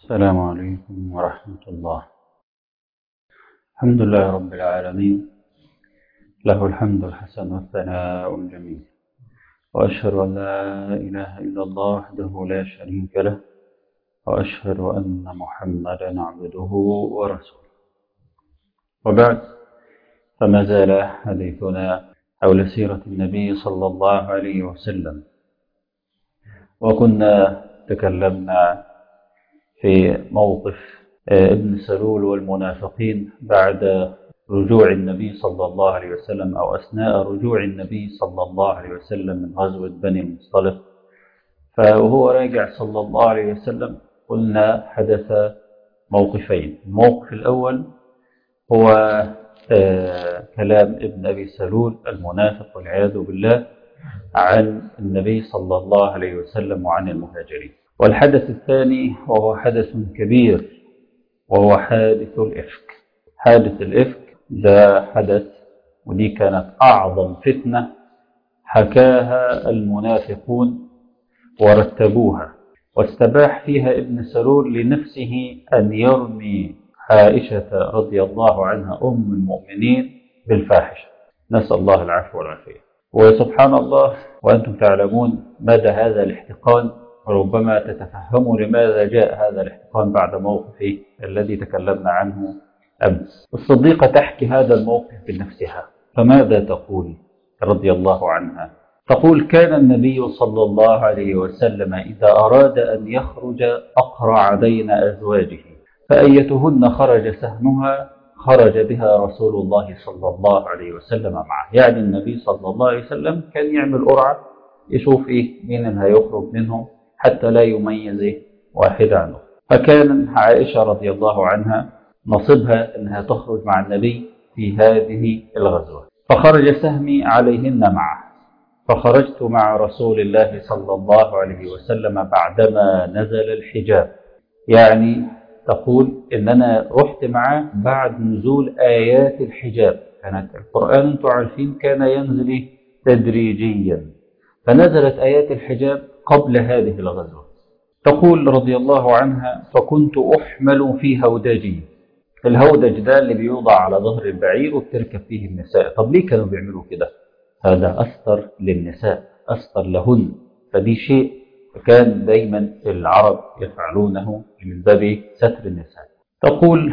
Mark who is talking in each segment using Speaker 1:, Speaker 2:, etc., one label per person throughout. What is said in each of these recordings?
Speaker 1: السلام عليكم ورحمة الله الحمد لله رب العالمين له الحمد الحسن والثناء الجميل وأشهد أن لا إله إلا الله وحده لا شريك له وأشهد أن محمدا عبده ورسوله وبعد فما زال حديثنا حول سيرة النبي صلى الله عليه وسلم وكنا تكلمنا في موقف ابن سلول والمنافقين بعد رجوع النبي صلى الله عليه وسلم أو أثناء رجوع النبي صلى الله عليه وسلم من غزوة بني المصطلق فهو راجع صلى الله عليه وسلم قلنا حدث موقفين الموقف الأول هو كلام ابن أبي سلول المنافق والعياذ بالله عن النبي صلى الله عليه وسلم وعن المهاجرين والحدث الثاني وهو حدث كبير وهو حادث الإفك حادث الإفك ده حدث ودي كانت أعظم فتنة حكاها المنافقون ورتبوها واستباح فيها ابن سلول لنفسه أن يرمي عائشة رضي الله عنها أم المؤمنين بالفاحشة نسأل الله العفو والعافية وسبحان الله وأنتم تعلمون مدى هذا الاحتقان وربما تتفهموا لماذا جاء هذا الاحتقان بعد موقفه الذي تكلمنا عنه أمس الصديقة تحكي هذا الموقف بنفسها فماذا تقول رضي الله عنها تقول كان النبي صلى الله عليه وسلم إذا أراد أن يخرج أقرع بين أزواجه فأيتهن خرج سهمها خرج بها رسول الله صلى الله عليه وسلم معه يعني النبي صلى الله عليه وسلم كان يعمل قرعة يشوف إيه مين اللي هيخرج منهم حتى لا يميز واحدة عنه فكان عائشة رضي الله عنها نصبها أنها تخرج مع النبي في هذه الغزوة فخرج سهمي عليهن معه فخرجت مع رسول الله صلى الله عليه وسلم بعدما نزل الحجاب يعني تقول إن أنا رحت معه بعد نزول آيات الحجاب كانت القرآن أنتم عارفين كان ينزل تدريجيا فنزلت آيات الحجاب قبل هذه الغزوة تقول رضي الله عنها فكنت أحمل في هودجي الهودج ده اللي بيوضع على ظهر البعير وبتركب فيه النساء طب ليه كانوا بيعملوا كده هذا أستر للنساء أستر لهن فدي شيء كان دايما العرب يفعلونه من باب ستر النساء تقول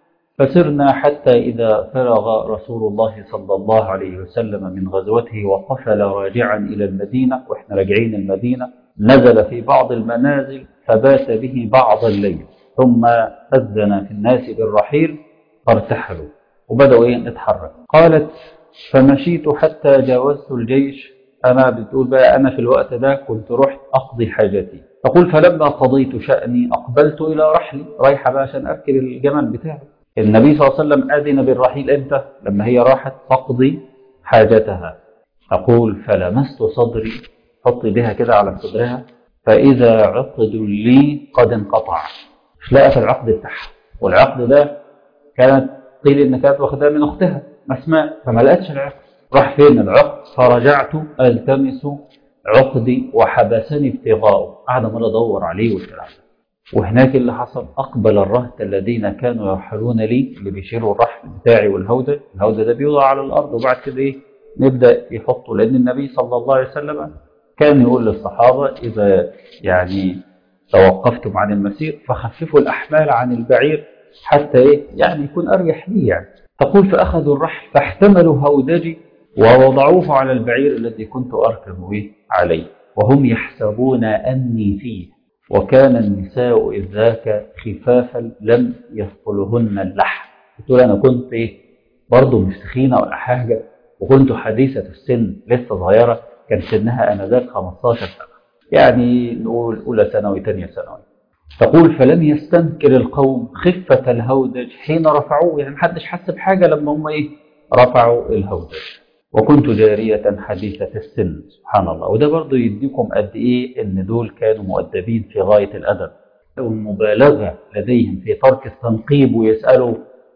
Speaker 1: فسرنا حتى إذا فرغ رسول الله صلى الله عليه وسلم من غزوته وقفل راجعا إلى المدينة وإحنا راجعين المدينة نزل في بعض المنازل فبات به بعض الليل ثم أذن في الناس بالرحيل فارتحلوا وبدأوا إيه نتحرك قالت فمشيت حتى جاوزت الجيش أنا بتقول بقى أنا في الوقت ده كنت رحت أقضي حاجتي تقول فلما قضيت شأني أقبلت إلى رحلي رايحة بقى عشان أركب الجمل بتاعي النبي صلى الله عليه وسلم أذن بالرحيل إمتى لما هي راحت تقضي حاجتها تقول فلمست صدري حطي بها كده على صدرها فإذا عقد لي قد انقطع مش لقت العقد بتاعها والعقد ده كانت قيل إن كانت واخداه من أختها أسماء فما لقتش العقد راح فين العقد فرجعت التمس عقدي وحبسني ابتغاؤه قاعد عمال ادور عليه والكلام وهناك اللي حصل اقبل الرهط الذين كانوا يرحلون لي اللي بيشيلوا الرحل بتاعي والهودة الهودة ده بيوضع على الارض وبعد كده ايه نبدا يحطوا لان النبي صلى الله عليه وسلم كان يقول للصحابه اذا يعني توقفتم عن المسير فخففوا الاحمال عن البعير حتى ايه يعني يكون اريح لي يعني تقول فاخذوا الرحل فاحتملوا هودجي ووضعوه على البعير الذي كنت أركب به عليه وهم يحسبون أني فيه وكان النساء إذ ذاك خفافا لم يثقلهن اللحم قلت أنا كنت إيه برضه مش تخينة ولا حاجة وكنت حديثة السن لسه صغيرة كان سنها أنذاك 15 سنة يعني نقول أولى ثانوي ثانية ثانوي تقول فلم يستنكر القوم خفة الهودج حين رفعوه يعني محدش حس بحاجة لما هم إيه رفعوا الهودج وكنت جارية حديثة السن سبحان الله وده برضو يديكم قد إيه إن دول كانوا مؤدبين في غاية الأدب والمبالغة لديهم في ترك التنقيب ويسألوا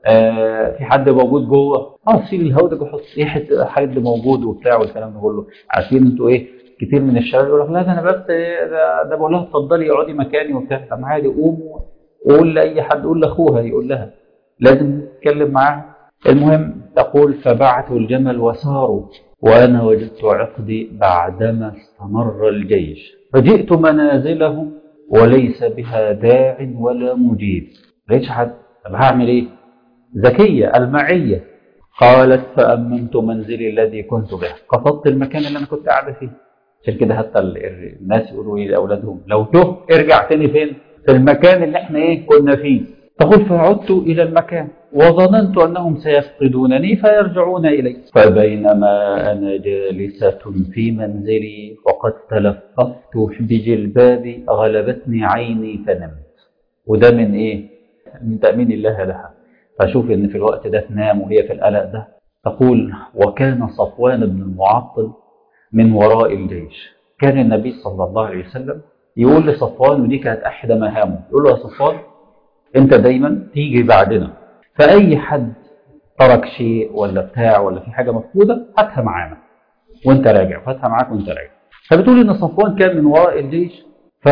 Speaker 1: آه في حد موجود جوه اه شيل الهودج وحط ايه حد موجود وبتاع والكلام ده كله عارفين انتوا ايه كتير من الشباب يقول لك لا ده انا بس ده, ده بقول لها اتفضلي اقعدي مكاني وبتاع طب عادي قوموا وقول لأي حد قول لأخوها يقول لها لازم تتكلم معاها المهم تقول فبعثوا الجمل وساروا وأنا وجدت عقدي بعدما استمر الجيش فجئت منازلهم وليس بها داع ولا مجيب ليش حد طب هعمل ايه ذكية المعية قالت فأممت منزلي الذي كنت به قصدت المكان اللي أنا كنت قاعدة فيه عشان كده حتى الناس يقولوا ايه لأولادهم لو تهت ارجع تاني فين في المكان اللي احنا ايه كنا فيه تقول فعدت إلى المكان وظننت أنهم سيفقدونني فيرجعون إلي فبينما أنا جالسة في منزلي وقد تلفظت بجلبابي غلبتني عيني فنمت وده من إيه؟ من تأمين الله لها فشوف إن في الوقت ده تنام وهي في القلق ده تقول وكان صفوان بن المعطل من وراء الجيش كان النبي صلى الله عليه وسلم يقول لصفوان ودي كانت أحدى مهامه يقول له يا صفوان أنت دايما تيجي بعدنا فأي حد ترك شيء ولا بتاع ولا في حاجة مفقودة هاتها معانا وانت راجع هاتها معاك وانت راجع فبتقول ان صفوان كان من وراء الجيش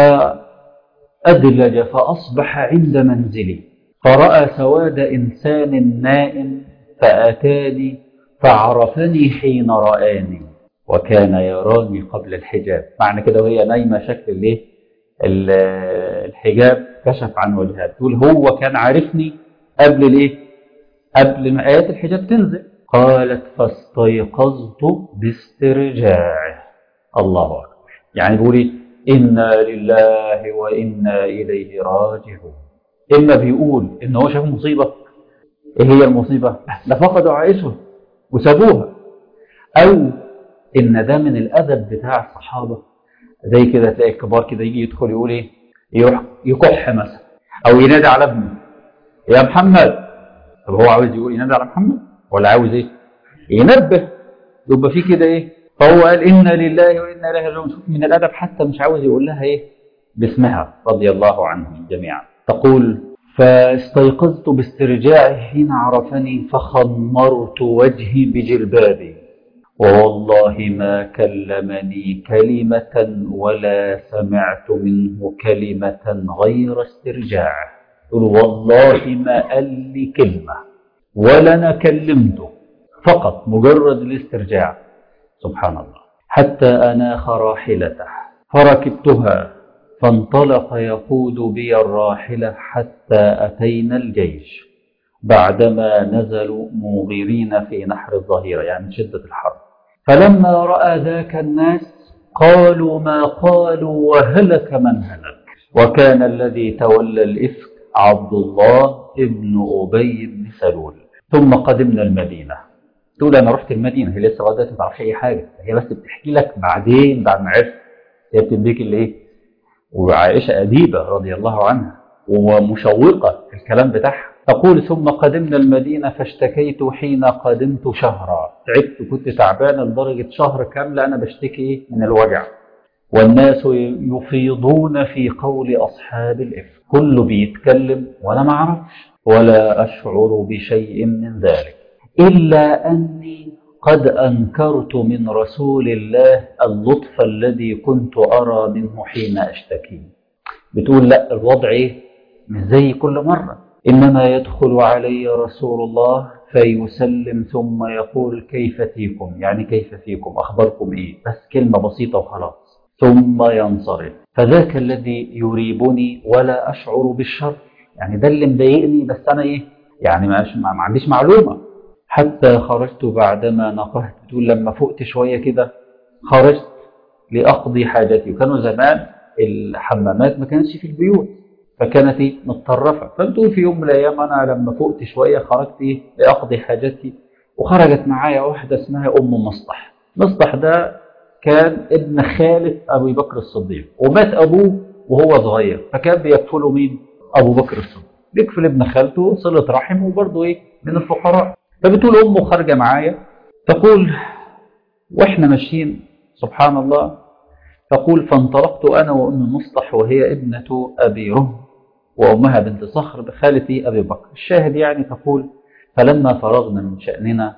Speaker 1: فأدلج فأصبح عند منزلي فرأى سواد إنسان نائم فأتاني فعرفني حين رآني وكان يراني قبل الحجاب معنى كده وهي نايمة شكل الايه الحجاب كشف عن وجهها تقول هو كان عارفني قبل الايه قبل ما ايات الحجاب تنزل قالت فاستيقظت باسترجاعه الله اكبر يعني بيقول ايه انا لله وانا اليه راجعون اما بيقول ان هو شاف مصيبه ايه هي المصيبه ده فقدوا عائشه وسابوها او ان ده من الادب بتاع الصحابه زي كده تلاقي الكبار كده يجي يدخل يقول ايه يروح يكح مثلا او ينادي على ابنه يا محمد طب هو عاوز يقول ينادي على محمد ولا عاوز ايه ينبه يبقى في كده ايه فهو قال انا لله وانا اليه راجعون شوف من الادب حتى مش عاوز يقول لها ايه باسمها رضي الله عنهم جميعا تقول فاستيقظت باسترجاعه حين عرفني فخمرت وجهي بجلبابي ووالله ما كلمني كلمة ولا سمعت منه كلمة غير استرجاعه يقول والله ما قال لي كلمة ولا أنا كلمته فقط مجرد الاسترجاع سبحان الله حتى أناخ راحلته فركبتها فانطلق يقود بي الراحلة حتى أتينا الجيش بعدما نزلوا موغرين في نحر الظهيرة يعني شدة الحرب فلما رأى ذاك الناس قالوا ما قالوا وهلك من هلك وكان الذي تولى الإفك عبد الله ابن أبي بن سلول ثم قدمنا المدينة تقول أنا رحت المدينة هي لسه لغاية ما تعرفش أي حاجة هي بس بتحكي لك بعدين بعد ما عرفت هي بتديك اللي إيه وعائشة أديبة رضي الله عنها ومشوقة في الكلام بتاعها تقول ثم قدمنا المدينة فاشتكيت حين قدمت شهرا تعبت كنت تعبان لدرجة شهر كاملة أنا بشتكي من الوجع والناس يفيضون في قول أصحاب الإفك كله بيتكلم وأنا ما أعرفش ولا أشعر بشيء من ذلك إلا أني قد أنكرت من رسول الله اللطف الذي كنت أرى منه حين أشتكي بتقول لا الوضع إيه مش زي كل مرة إنما يدخل علي رسول الله فيسلم ثم يقول كيف فيكم يعني كيف فيكم أخبركم إيه بس كلمة بسيطة وخلاص ثم ينصرف فذاك الذي يريبني ولا أشعر بالشر يعني ده اللي مضايقني بس أنا إيه يعني ما, ما عنديش معلومة حتى خرجت بعدما نقهت بتقول لما فقت شوية كده خرجت لأقضي حاجتي وكانوا زمان الحمامات ما كانتش في البيوت فكانت إيه متطرفة فبتقول في يوم من الأيام أنا لما فقت شوية خرجت إيه لأقضي حاجتي وخرجت معايا واحدة اسمها أم مصطح مصطح ده كان ابن خالة أبي بكر الصديق ومات أبوه وهو صغير فكان بيكفله مين أبو بكر الصديق بيكفل ابن خالته صلة رحم وبرضه إيه من الفقراء فبتقول أمه خارجة معايا تقول وإحنا ماشيين سبحان الله تقول فانطلقت أنا وأم مصطح وهي ابنة أبي رهم وأمها بنت صخر بخالتي أبي بكر الشاهد يعني تقول فلما فرغنا من شأننا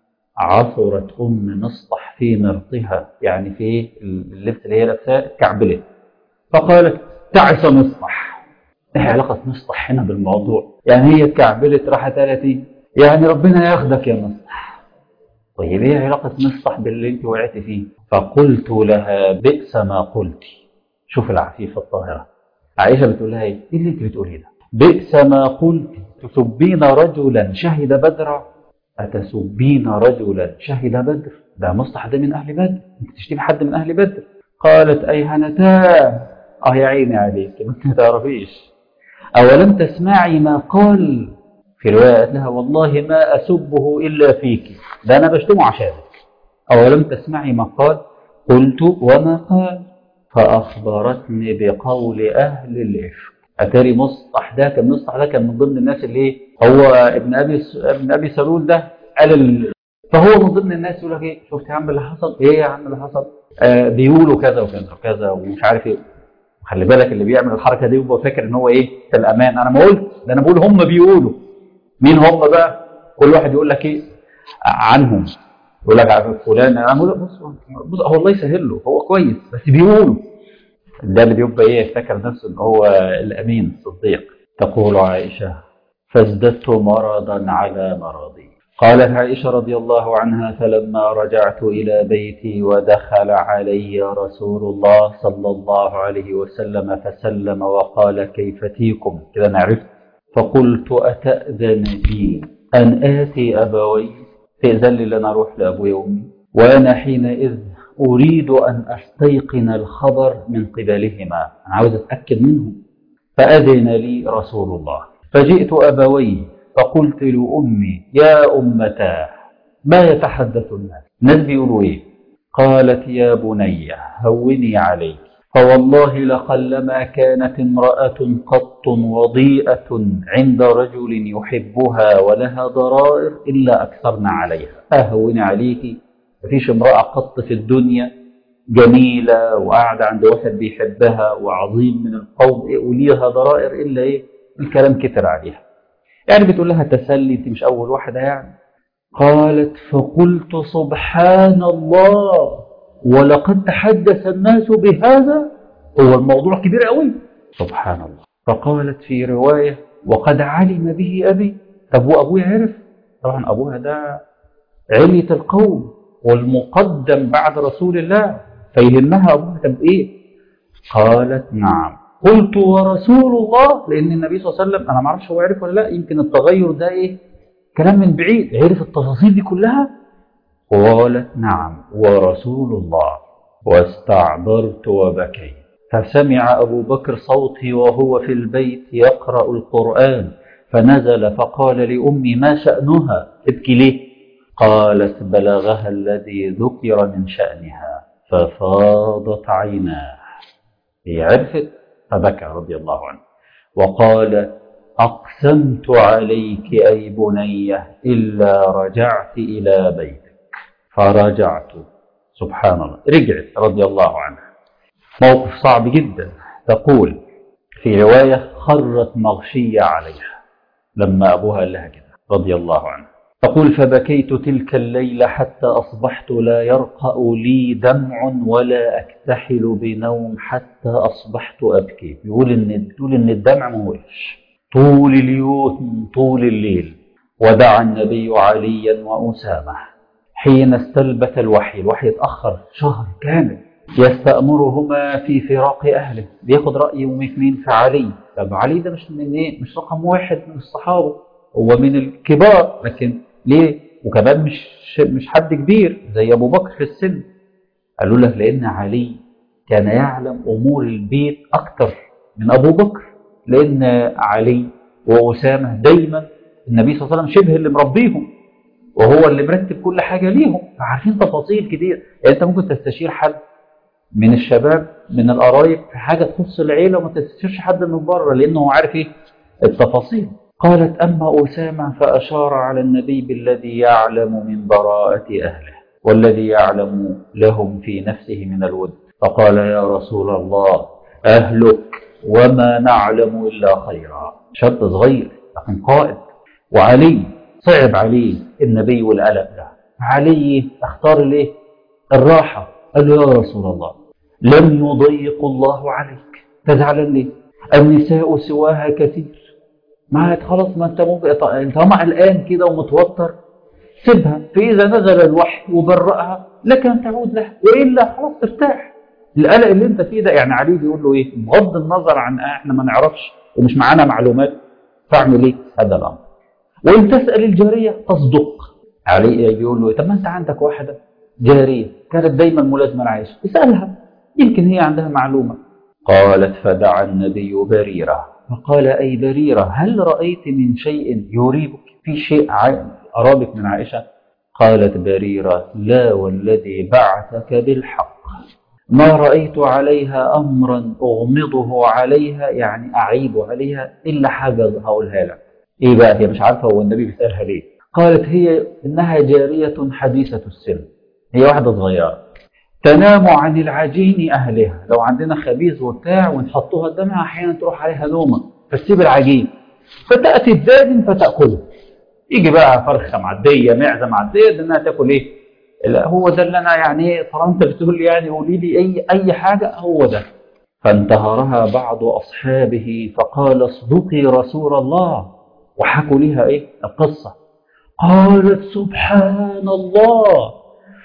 Speaker 1: عثرت أم مصطح في مرطها يعني في اللبس اللي هي لابساه كعبلت فقالت تعس مصطح ايه علاقة مصطح هنا بالموضوع يعني هي اتكعبلت راحت قالت ايه يعني ربنا ياخدك يا مصطح طيب ايه علاقة مصطح باللي انت وقعت فيه فقلت لها بئس ما قلت شوف العفيفة الطاهرة عائشة بتقول لها ايه ايه اللي انت بتقوليه ده بئس ما قلت تسبين رجلا شهد بدرا أتسبين رجلا شهد بدر ده مصطح ده من أهل بدر انت تشتم حد من أهل بدر قالت أيهنتاه اه يا عيني عليك ما تعرفيش أولم تسمعي ما قال في رواية قالت لها والله ما أسبه إلا فيك ده أنا بشتمه عشانك أولم تسمعي ما قال قلت وما قال فأخبرتني بقول أهل الإفك أتاري مصطح ده كان مصطح ده كان من ضمن الناس اللي إيه هو ابن أبي ابن أبي سلول ده قال ال... فهو من ضمن الناس يقول لك إيه شفت يا عم اللي حصل إيه يا عم اللي حصل آه بيقولوا كذا وكذا وكذا ومش عارف إيه خلي بالك اللي بيعمل الحركه دي وهو فاكر ان هو ايه في الامان انا ما قلت ده انا بقول هم بيقولوا مين هم بقى كل واحد يقول لك ايه عنهم يقول لك عارف فلان انا بقول بص بص هو الله يسهل له هو كويس بس بيقولوا ده اللي بيبقى ايه فاكر نفسه ان هو الامين الصديق تقول عائشه فازددت مرضا على مرضي قالت عائشة رضي الله عنها فلما رجعت إلى بيتي ودخل علي رسول الله صلى الله عليه وسلم فسلم وقال كيف تيكم كذا نعرفت فقلت أتأذن لي أن آتي أبوي تأذن لي لأن أروح لأبوي وأمي وأنا حينئذ أريد أن أستيقن الخبر من قبلهما أنا عاوز أتأكد منهم فأذن لي رسول الله فجئت أبوي فقلت لأمي يا أمتاه ما يتحدث الناس الناس بيقولوا إيه قالت يا بني هوني عليك فوالله لقلما كانت امرأة قط وضيئة عند رجل يحبها ولها ضرائر إلا أكثرنا عليها أهون عليك مفيش امرأة قط في الدنيا جميلة وقاعدة عند واحد بيحبها وعظيم من القوم إيه وليها ضرائر إلا إيه الكلام كتر عليها يعني بتقول لها تسلي انت مش اول واحده يعني قالت فقلت سبحان الله ولقد تحدث الناس بهذا هو الموضوع كبير قوي سبحان الله فقالت في روايه وقد علم به ابي طب وابويا عرف طبعا ابوها ده علية القوم والمقدم بعد رسول الله فيهمها ابوها طب ايه قالت نعم قلت ورسول الله لان النبي صلى الله عليه وسلم انا ما اعرفش هو عرف ولا لا يمكن التغير ده ايه كلام من بعيد عرف التفاصيل دي كلها قالت نعم ورسول الله واستعبرت وبكيت فسمع ابو بكر صوتي وهو في البيت يقرا القران فنزل فقال لامي ما شانها تبكي ليه قالت بلغها الذي ذكر من شانها ففاضت عيناه هي عرفت فبكى رضي الله عنه وقال أقسمت عليك أي بني إلا رجعت إلى بيتك فرجعت سبحان الله رجعت رضي الله عنها موقف صعب جدا تقول في رواية خرت مغشية عليها لما أبوها قال لها كده رضي الله عنه تقول فبكيت تلك الليلة حتى أصبحت لا يرقأ لي دمع ولا أكتحل بنوم حتى أصبحت أبكي يقول إن يقول إن الدمع ما وقفش طول اليوم طول الليل ودعا النبي عليا وأسامة حين استلبت الوحي الوحي اتأخر شهر كامل يستأمرهما في فراق أهله بياخد رأي مين في علي طب علي ده مش من إيه مش رقم واحد من الصحابة هو من الكبار لكن ليه وكمان مش مش حد كبير زي ابو بكر في السن قالوا لك لان علي كان يعلم امور البيت اكتر من ابو بكر لان علي واسامه دايما النبي صلى الله عليه وسلم شبه اللي مربيهم وهو اللي مرتب كل حاجه ليهم فعارفين تفاصيل كتير يعني انت ممكن تستشير حد من الشباب من القرايب في حاجه تخص العيله وما تستشيرش حد من بره لانه هو عارف ايه التفاصيل قالت أما أسامة فأشار على النبي بالذي يعلم من براءة أهله والذي يعلم لهم في نفسه من الود فقال يا رسول الله أهلك وما نعلم إلا خيرا شاب صغير لكن قائد وعلي صعب عليه النبي والألم ده علي اختار ليه الراحة قال له يا رسول الله لم يضيق الله عليك تزعل ليه النساء سواها كثير ما خلاص ما انت ممكن انت ما قلقان كده ومتوتر سيبها فإذا نزل الوحي وبرأها لك أن تعود لها وإلا خلاص ترتاح القلق اللي انت فيه ده يعني علي بيقول له ايه بغض النظر عن احنا ما نعرفش ومش معانا معلومات فاعمل ايه هذا الامر وان تسال الجاريه تصدق علي بيقول له إيه؟ طب ما انت عندك واحده جاريه كانت دايما ملازمه لعائشه اسالها يمكن هي عندها معلومه قالت فدعا النبي بريره فقال اي بريره هل رايت من شيء يريبك في شيء ارابك من عائشه قالت بريره لا والذي بعثك بالحق ما رأيت عليها أمرا أغمضه عليها يعني أعيب عليها إلا حاجة هقولها لك إيه بقى هي مش عارفة هو النبي بيسألها ليه قالت هي إنها جارية حديثة السن هي واحدة صغيرة تنام عن العجين أهلها لو عندنا خبيز وبتاع ونحطوها قدامها أحيانا تروح عليها نومة فتسيب العجين فتأتي الدادن فتأكله يجي بقى فرخة معدية معزة معدية إنها تاكل إيه لا هو ده اللي انا يعني طالما انت بتقول لي يعني قولي لي اي اي حاجه هو ده فانتهرها بعض اصحابه فقال اصدقي رسول الله وحكوا لها ايه القصه قالت سبحان الله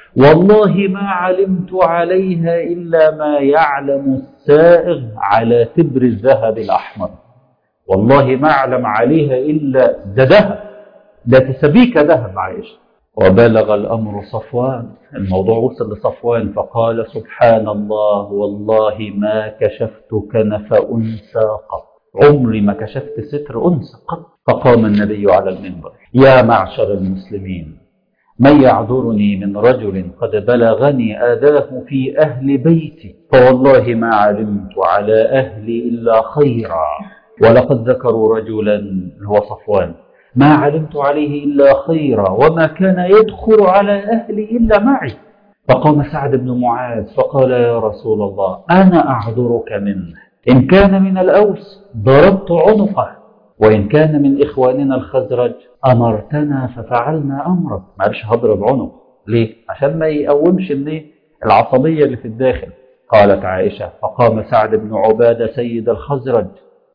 Speaker 1: والله ما علمت عليها الا ما يعلم السائغ تبر تبر الذهب الاحمر والله ما اعلم عليها الا ده ذهب ده تسبيك ذهب عائشه وبلغ الأمر صفوان الموضوع وصل لصفوان فقال سبحان الله والله ما كشفت كنف أنثى قط عمري ما كشفت ستر أنثى قط فقام النبي على المنبر يا معشر المسلمين من يعذرني من رجل قد بلغني آذاه في أهل بيتي فوالله ما علمت على أهلي إلا خيرا ولقد ذكروا رجلا هو صفوان ما علمت عليه إلا خيرا وما كان يدخل على أهلي إلا معي فقام سعد بن معاذ فقال يا رسول الله أنا أعذرك منه إن كان من الأوس ضربت عنقه وإن كان من إخواننا الخزرج أمرتنا ففعلنا أمرك معلش هضرب عنق ليه؟ عشان ما يقومش من العصبية اللي في الداخل قالت عائشة فقام سعد بن عبادة سيد الخزرج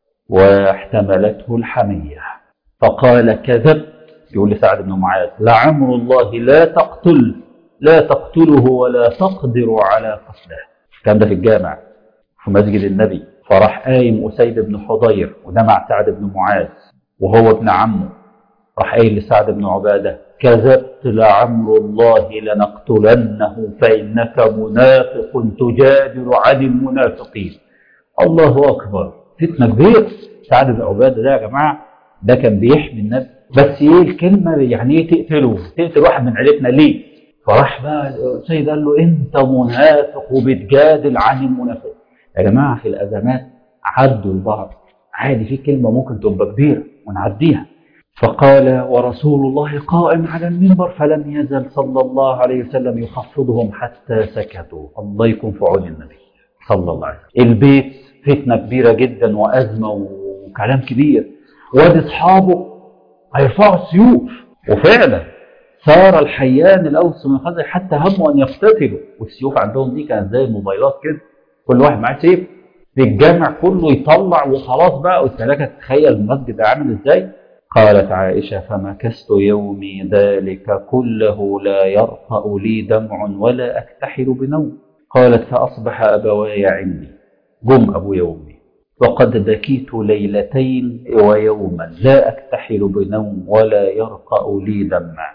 Speaker 1: واحتملته الحمية فقال كذبت يقول لسعد بن معاذ لعمر الله لا تقتل لا تقتله ولا تقدر على قتله كان ده في الجامع في مسجد النبي فراح قايم أسيد بن حضير وده مع سعد بن معاذ وهو ابن عمه راح قايل لسعد بن عبادة كذبت لعمر الله لنقتلنه فإنك منافق تجادل عن المنافقين الله أكبر فتنة كبيرة سعد بن عبادة ده يا جماعة ده كان بيحمي النبي بس ايه الكلمه يعني ايه تقتله تقتل واحد من عيلتنا ليه فراح بقى السيد قال له انت منافق وبتجادل عن المنافق يا جماعه في الازمات عدوا البعض عادي في كلمه ممكن تبقى كبيره ونعديها فقال ورسول الله قائم على المنبر فلم يزل صلى الله عليه وسلم يخفضهم حتى سكتوا الله يكون في عون النبي صلى الله عليه وسلم البيت فتنه كبيره جدا وازمه وكلام كبير وادي اصحابه هيرفعوا السيوف وفعلا صار الحيان الاوس من خزر حتى هموا ان يقتتلوا والسيوف عندهم دي كانت زي الموبايلات كده كل واحد معاه سيف في الجامع كله يطلع وخلاص بقى والسلاكه تتخيل المسجد عامل ازاي قالت عائشة فمكثت يومي ذلك كله لا يرقأ لي دمع ولا أكتحل بنوم قالت فأصبح أبواي عندي جم أبو يومي وقد بكيت ليلتين ويوما لا أكتحل بنوم ولا يرقأ لي دمع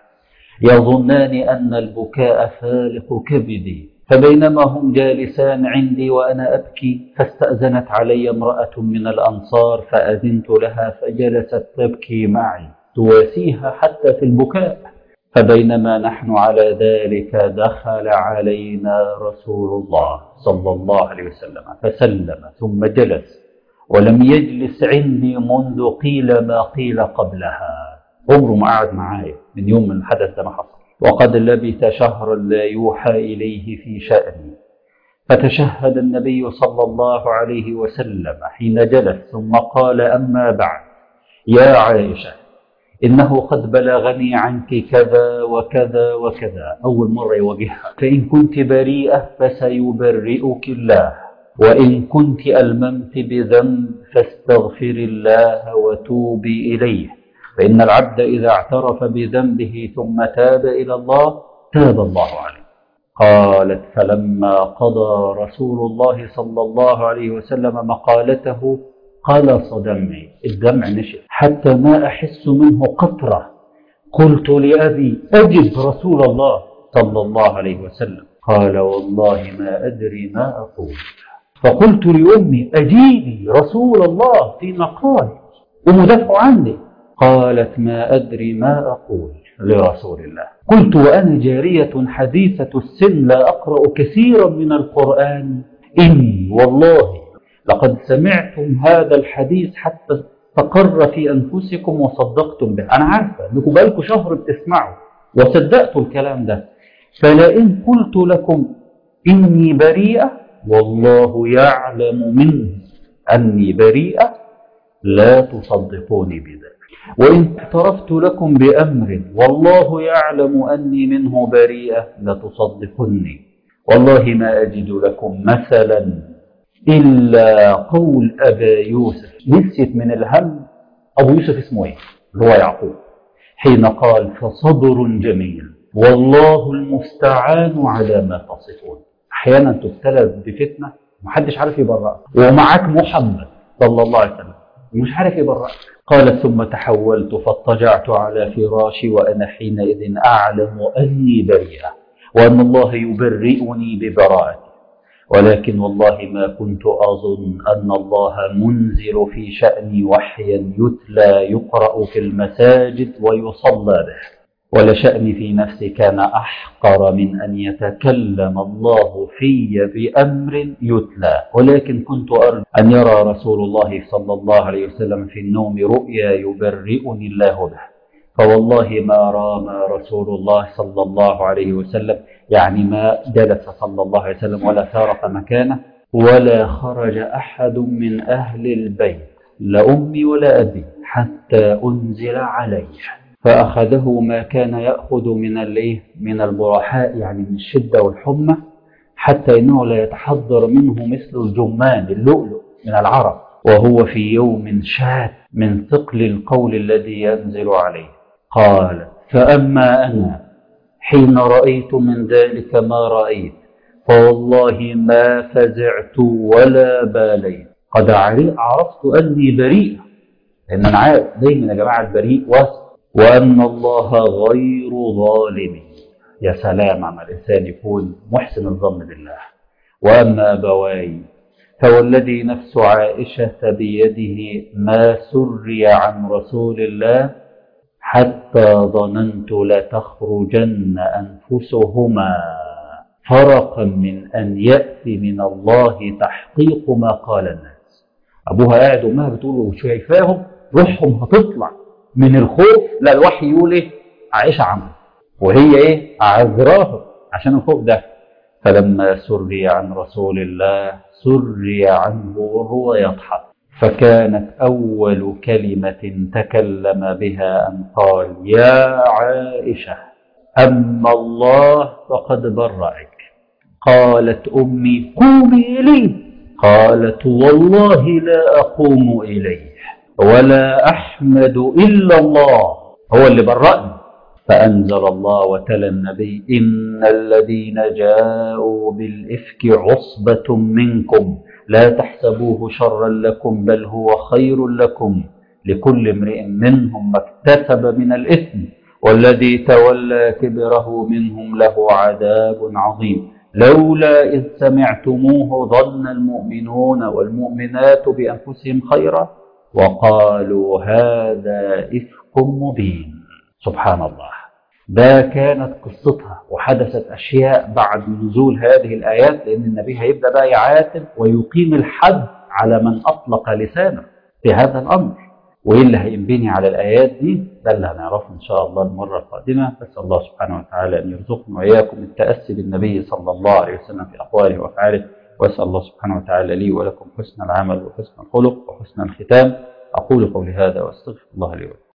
Speaker 1: يظنان أن البكاء فالق كبدي فبينما هم جالسان عندي وأنا أبكي فاستأذنت علي امرأة من الأنصار فأذنت لها فجلست تبكي معي تواسيها حتى في البكاء فبينما نحن على ذلك دخل علينا رسول الله صلى الله عليه وسلم فسلم ثم جلس ولم يجلس عندي منذ قيل ما قيل قبلها عمره ما قعد معايا من يوم من الحدث ده ما حصل وقد لبث شهرا لا يوحى إليه في شأني فتشهد النبي صلى الله عليه وسلم حين جلس ثم قال أما بعد يا عائشة إنه قد بلغني عنك كذا وكذا وكذا أول مرة يواجهها فإن كنت بريئة فسيبرئك الله وإن كنت ألممت بذنب فاستغفر الله وتوبي إليه فإن العبد إذا اعترف بذنبه ثم تاب إلى الله تاب الله عليه قالت فلما قضى رسول الله صلى الله عليه وسلم مقالته قلص دمعي الدمع نشف حتى ما أحس منه قطرة قلت لأبي أجب رسول الله صلى الله عليه وسلم قال والله ما أدري ما أقول فقلت لأمي أجيبي رسول الله في مقال ومدافع عني قالت ما أدري ما أقول لرسول الله قلت وأنا جارية حديثة السن لا أقرأ كثيرا من القرآن إني والله لقد سمعتم هذا الحديث حتى استقر في أنفسكم وصدقتم به أنا عارفة أنكم بقالكم شهر بتسمعوا وصدقتوا الكلام ده فلئن قلت لكم إني بريئة والله يعلم منه أني بريئة لا تصدقوني بذلك وإن اعترفت لكم بأمر والله يعلم أني منه بريئة لتصدقني والله ما أجد لكم مثلا إلا قول أبا يوسف نسيت من الهم أبو يوسف اسمه إيه اللي هو يعقوب حين قال فصبر جميل والله المستعان على ما تصفون أحيانا تبتلى بفتنة محدش عارف يبرأك ومعك محمد صلى الله عليه وسلم ومش عارف يبرأك قال ثم تحولت فاضطجعت على فراشي وأنا حينئذ أعلم أني بريئة وأن الله يبرئني ببراءتي ولكن والله ما كنت أظن أن الله منزل في شأني وحيا يتلى يقرأ في المساجد ويصلى به ولشأني في نفسي كان أحقر من أن يتكلم الله في بأمر يتلى ولكن كنت أرجو أن يرى رسول الله صلى الله عليه وسلم في النوم رؤيا يبرئني الله به فوالله ما رام رسول الله صلى الله عليه وسلم يعني ما جلس صلى الله عليه وسلم ولا فارق مكانه ولا خرج أحد من أهل البيت لا أمي ولا أبي حتى أنزل عليه فأخذه ما كان يأخذ من الايه من البرحاء يعني من الشدة والحمى حتى إنه لا يتحضر منه مثل الجمان اللؤلؤ من العرب وهو في يوم شاد من ثقل القول الذي ينزل عليه قال فأما أنا حين رأيت من ذلك ما رأيت فوالله ما فزعت ولا باليت قد عرفت أني بريء لأن أنا عارف دايما يا جماعة البريء واسع وأن الله غير ظالم يا سلام عما الإنسان يكون محسن الظن بالله وأما أبواي فوالذي نفس عائشة بيده ما سري عن رسول الله حتى ظننت لتخرجن أنفسهما فرقا من أن يأتي من الله تحقيق ما قال الناس أبوها قاعد وأمها بتقول شايفاهم روحهم هتطلع من الخوف لا الوحي يقول إيه عائشة عمل وهي إيه عذراها عشان الخوف ده فلما سري عن رسول الله سري عنه وهو يضحك فكانت أول كلمة تكلم بها أن قال يا عائشة أما الله فقد برأك قالت أمي قومي إليه قالت والله لا أقوم إليه ولا أحمد إلا الله هو اللي برأني فأنزل الله وتلا النبي إن الذين جاءوا بالإفك عصبة منكم لا تحسبوه شرا لكم بل هو خير لكم لكل امرئ منهم ما اكتسب من الإثم والذي تولى كبره منهم له عذاب عظيم لولا إذ سمعتموه ظن المؤمنون والمؤمنات بأنفسهم خيرا وقالوا هذا إفك مبين سبحان الله ده كانت قصتها وحدثت أشياء بعد نزول هذه الآيات لأن النبي هيبدأ بقى يعاتب ويقيم الحد على من أطلق لسانه في هذا الأمر وإيه اللي هينبني على الآيات دي ده اللي هنعرفه إن شاء الله المرة القادمة بس الله سبحانه وتعالى أن يرزقنا وإياكم التأسي بالنبي صلى الله عليه وسلم في أقواله وأفعاله وأسأل الله سبحانه وتعالى لي ولكم حسن العمل وحسن الخلق وحسن الختام أقول قولي هذا وأستغفر الله لي ولكم